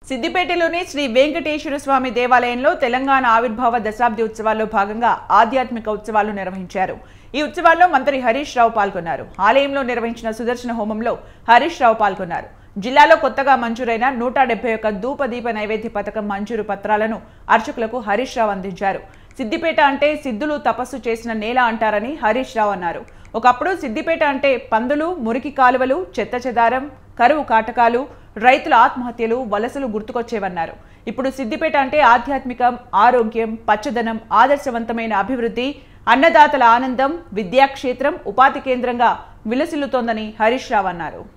సిద్దిపేటలోని శ్రీ వెంకటేశ్వర స్వామి దేవాలయంలో తెలంగాణ ఆవిర్భావ దశాబ్ది ఉత్సవాల్లో భాగంగా ఆధ్యాత్మిక ఉత్సవాలు నిర్వహించారు ఈ ఉత్సవాల్లో మంత్రి హరీష్ రావు పాల్గొన్నారు ఆలయంలో నిర్వహించిన సుదర్శన హోమంలో హరీష్ రావు పాల్గొన్నారు జిల్లాలో కొత్తగా మంజూరైన నూట డెబ్బై ఒక్క ధూపదీప నైవేద్య పథకం మంజూరు పత్రాలను అర్చకులకు హరీష్ రావు అందించారు సిద్దిపేట అంటే సిద్ధులు తపస్సు చేసిన నేల అంటారని హరీష్ రావు అన్నారు ఒకప్పుడు సిద్దిపేట అంటే పందులు మురికి కాలువలు చెత్త చెదారం కరువు కాటకాలు రైతుల ఆత్మహత్యలు వలసలు గుర్తుకొచ్చేవన్నారు ఇప్పుడు సిద్దిపేట అంటే ఆధ్యాత్మికం ఆరోగ్యం పచ్చదనం ఆదర్శవంతమైన అభివృద్ధి అన్నదాతల ఆనందం విద్యాక్షేత్రం ఉపాధి కేంద్రంగా విలసిల్లుతోందని హరీష్ రావు అన్నారు